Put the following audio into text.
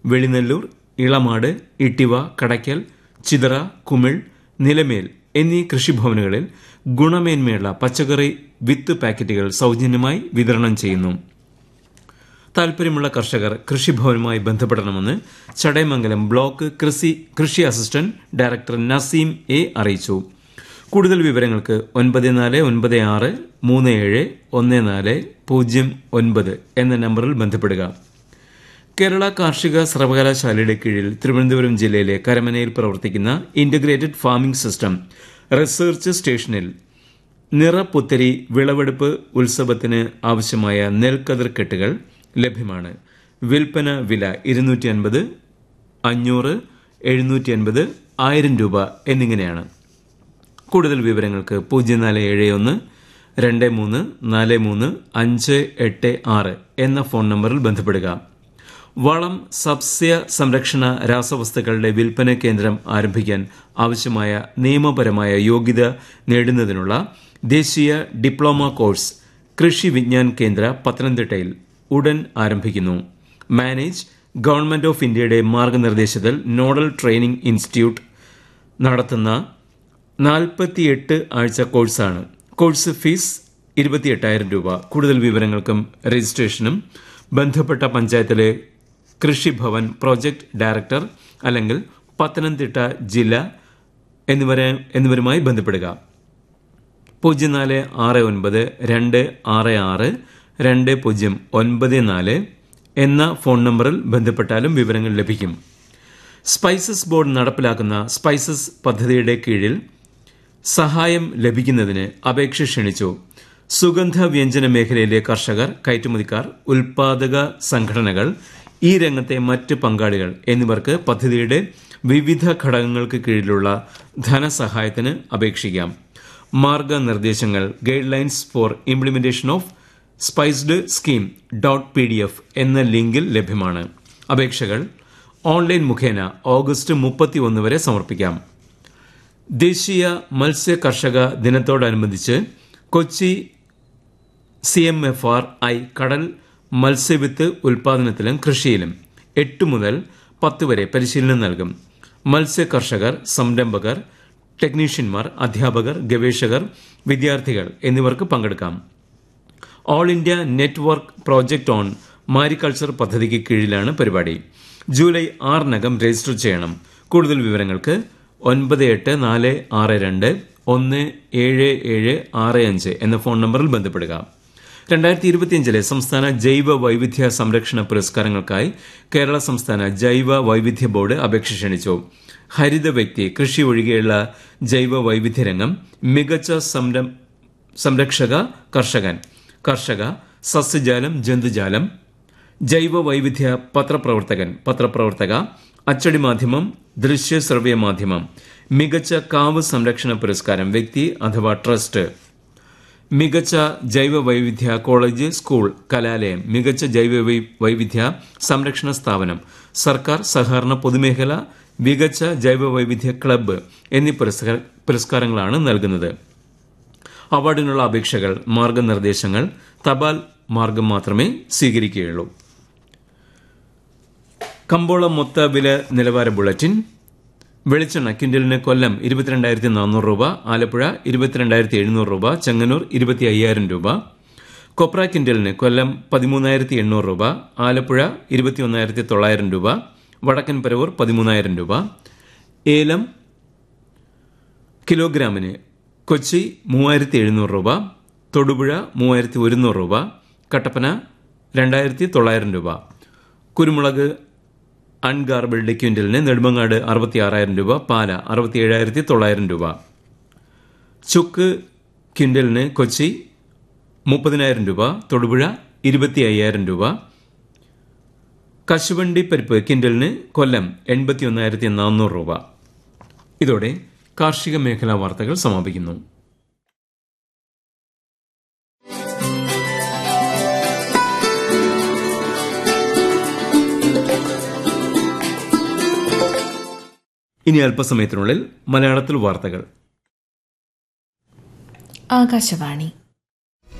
വെളിനെല്ലൂർ ഇളമാട് ഇട്ടിവ കടയ്ക്കൽ ചിതറ കുമിൾ നിലമേൽ എന്നീ കൃഷിഭവനുകളിൽ ഗുണമേന്മയുള്ള പച്ചക്കറി വിത്ത് പാക്കറ്റുകൾ സൌജന്യമായി വിതരണം ചെയ്യുന്നു താൽപര്യമുള്ള കർഷകർ കൃഷിഭവനുമായി ബന്ധപ്പെടണമെന്ന് ചടയമംഗലം ബ്ലോക്ക് കൃഷി കൃഷി അസിസ്റ്റന്റ് ഡയറക്ടർ നസീം എ അറിയിച്ചു കൂടുതൽ വിവരങ്ങൾക്ക് ഒൻപത് നാല് ഒൻപത് ആറ് മൂന്ന് ഏഴ് ഒന്ന് നാല് പൂജ്യം ഒൻപത് എന്ന നമ്പറിൽ ബന്ധപ്പെടുക കേരള കാർഷിക സർവകലാശാലയുടെ കീഴിൽ തിരുവനന്തപുരം ജില്ലയിലെ കരമനയിൽ പ്രവർത്തിക്കുന്ന ഇന്റഗ്രേറ്റഡ് ഫാമിംഗ് സിസ്റ്റം റിസർച്ച് സ്റ്റേഷനിൽ നിറപുത്തരി വിളവെടുപ്പ് ഉത്സവത്തിന് ആവശ്യമായ നെൽക്കതിർ കെട്ടുകൾ ലഭ്യമാണ് വിൽപ്പന വില ഇരുന്നൂറ്റി അൻപത് അഞ്ഞൂറ് എഴുന്നൂറ്റി അൻപത് ആയിരം രൂപ എന്നിങ്ങനെയാണ് കൂടുതൽ വിവരങ്ങൾക്ക് പൂജ്യം നാല് ഏഴ് ഒന്ന് രണ്ട് മൂന്ന് നാല് മൂന്ന് അഞ്ച് എട്ട് ആറ് എന്ന ഫോൺ നമ്പറിൽ ബന്ധപ്പെടുക വളം സസ്യ സംരക്ഷണ രാസവസ്തുക്കളുടെ വിൽപ്പന കേന്ദ്രം ആരംഭിക്കാൻ ആവശ്യമായ നിയമപരമായ യോഗ്യത നേടുന്നതിനുള്ള ദേശീയ ഡിപ്ലോമ കോഴ്സ് കൃഷി വിജ്ഞാൻ കേന്ദ്ര പത്തനംതിട്ടയിൽ ഉടൻ ആരംഭിക്കുന്നു മാനേജ് ഗവൺമെന്റ് ഓഫ് ഇന്ത്യയുടെ മാർഗനിർദ്ദേശത്തിൽ നോഡൽ ട്രെയിനിംഗ് ഇൻസ്റ്റിറ്റ്യൂട്ട് നടത്തുന്ന നാൽപ്പത്തിയെട്ട് ആഴ്ച കോഴ്സാണ് കോഴ്സ് ഫീസ് ഇരുപത്തിയെട്ടായിരം രൂപ കൂടുതൽ വിവരങ്ങൾക്കും രജിസ്ട്രേഷനും ബന്ധപ്പെട്ട പഞ്ചായത്തിലെ കൃഷിഭവൻ പ്രോജക്ട് ഡയറക്ടർ അല്ലെങ്കിൽ പത്തനംതിട്ട ജില്ല എന്നിവരെ എന്നിവരുമായി ബന്ധപ്പെടുക പൂജ്യം നാല് ആറ് ഒൻപത് രണ്ട് ആറ് ആറ് രണ്ട് പൂജ്യം ഒൻപത് നാല് എന്ന ഫോൺ നമ്പറിൽ ബന്ധപ്പെട്ടാലും വിവരങ്ങൾ ലഭിക്കും സ്പൈസസ് ബോർഡ് നടപ്പിലാക്കുന്ന സ്പൈസസ് പദ്ധതിയുടെ കീഴിൽ സഹായം ലഭിക്കുന്നതിന് അപേക്ഷ ക്ഷണിച്ചു സുഗന്ധ വ്യഞ്ജന മേഖലയിലെ കർഷകർ കയറ്റുമതിക്കാർ ഉൽപാദക സംഘടനകൾ ഈ രംഗത്തെ മറ്റ് പങ്കാളികൾ എന്നിവർക്ക് പദ്ധതിയുടെ വിവിധ ഘടകങ്ങൾക്ക് കീഴിലുള്ള ധനസഹായത്തിന് അപേക്ഷിക്കാം മാർഗനിർദ്ദേശങ്ങൾ guidelines for implementation of SPICED scheme dot P D F എന്ന ലിങ്കിൽ ലഭ്യമാണ് അപേക്ഷകൾ ഓൺലൈൻ മുഖേന ഓഗസ്റ്റ് മുപ്പത്തി ഒന്ന് വരെ സമർപ്പിക്കാം ദേശീയ മത്സ്യ കർഷക ദിനത്തോടനുബന്ധിച്ച് Kochi C M F R I കടൽ മത്സ്യവിത്ത് ഉൽപാദനത്തിലും കൃഷിയിലും എട്ട് മുതൽ പത്ത് വരെ പരിശീലനം നൽകും മത്സ്യ കർഷകർ സംരംഭകർ ടെക്നീഷ്യന്മാർ അധ്യാപകർ ഗവേഷകർ വിദ്യാർത്ഥികൾ എന്നിവർക്ക് പങ്കെടുക്കാം all India network project on mariculture പദ്ധതിക്ക് കീഴിലാണ് പരിപാടി ജൂലൈ ആറിനകം രജിസ്റ്റർ ചെയ്യണം കൂടുതൽ വിവരങ്ങൾക്ക് ഒൻപത് എട്ട് നാല് ആറ് രണ്ട് ഒന്ന് ഏഴ് ഏഴ് ആറ് അഞ്ച് എന്ന ഫോൺ നമ്പറിൽ ബന്ധപ്പെടുക രണ്ടായിരത്തി ഇരുപത്തിയഞ്ചിലെ സംസ്ഥാന ജൈവ വൈവിധ്യ സംരക്ഷണ പുരസ്കാരങ്ങൾക്കായി കേരള സംസ്ഥാന ജൈവ വൈവിധ്യ ബോർഡ് അപേക്ഷ ക്ഷണിച്ചു ഹരിത വ്യക്തി കൃഷി ഒഴികെയുള്ള ജൈവ വൈവിധ്യ രംഗം മികച്ച സംരക്ഷക കർഷകൻ കർഷക സസ്യജാലം ജന്തുജാലം ജൈവ വൈവിധ്യ പത്രപ്രവർത്തകൻ പത്രപ്രവർത്തക അച്ചടി മാധ്യമം ദൃശ്യ ശ്രവ്യ മാധ്യമം മികച്ച കാവ് സംരക്ഷണ പുരസ്കാരം വ്യക്തി അഥവാ ട്രസ്റ്റ് മികച്ച ജൈവ വൈവിധ്യ കോളേജ് സ്കൂൾ കലാലയം മികച്ച ജൈവ വൈവിധ്യ സംരക്ഷണ സ്ഥാപനം സർക്കാർ സഹകരണ പൊതുമേഖല മികച്ച ജൈവ വൈവിധ്യ ക്ലബ്ബ് എന്നീ പുരസ്കാരങ്ങളാണ് നൽകുന്നത് അവാർഡിനുള്ള അപേക്ഷകൾ മാർഗനിർദ്ദേശങ്ങൾ തപാൽ മാർഗം മാത്രമേ സ്വീകരിക്കുകയുള്ളൂ കമ്പോളം മൊത്ത വില നിലവാര ബുള്ളറ്റിൻ വെളിച്ചെണ്ണ ക്വിന്റലിന് കൊല്ലം ഇരുപത്തിരണ്ടായിരത്തി നാനൂറ് രൂപ ആലപ്പുഴ ഇരുപത്തിരണ്ടായിരത്തി എഴുന്നൂറ് രൂപ ചെങ്ങന്നൂർ ഇരുപത്തി അയ്യായിരം രൂപ കൊപ്ര ക്വിന്റലിന് കൊല്ലം പതിമൂന്നായിരത്തി എണ്ണൂറ് രൂപ ആലപ്പുഴ ഇരുപത്തിയൊന്നായിരത്തി തൊള്ളായിരം രൂപ വടക്കൻ പരവൂർ പതിമൂന്നായിരം രൂപ ഏലം കിലോഗ്രാമിന് കൊച്ചി മൂവായിരത്തി എഴുന്നൂറ് രൂപ തൊടുപുഴ മൂവായിരത്തി ഒരുന്നൂറ് രൂപ കട്ടപ്പന രണ്ടായിരത്തി തൊള്ളായിരം രൂപ കുരുമുളക് അൺഗാർബിൾഡ് ക്വിന്റലിന് നെടുമങ്ങാട് അറുപത്തി ആറായിരം രൂപ പാല അറുപത്തി ഏഴായിരത്തി തൊള്ളായിരം രൂപ ചുക്ക് ക്വിന്റലിന് കൊച്ചി മുപ്പതിനായിരം രൂപ തൊടുപുഴ ഇരുപത്തി അയ്യായിരം രൂപ കശുവണ്ടി പരിപ്പ് കിൻഡലിന് കൊല്ലം എൺപത്തി ഒന്നായിരത്തി നാനൂറ് രൂപ ഇതോടെ കാർഷിക മേഖലാ വാർത്തകൾ സമാപിക്കുന്നു ഇനി അല്പസമയത്തിനുള്ളിൽ മലയാളത്തിൽ വാർത്തകൾ ആകാശവാണി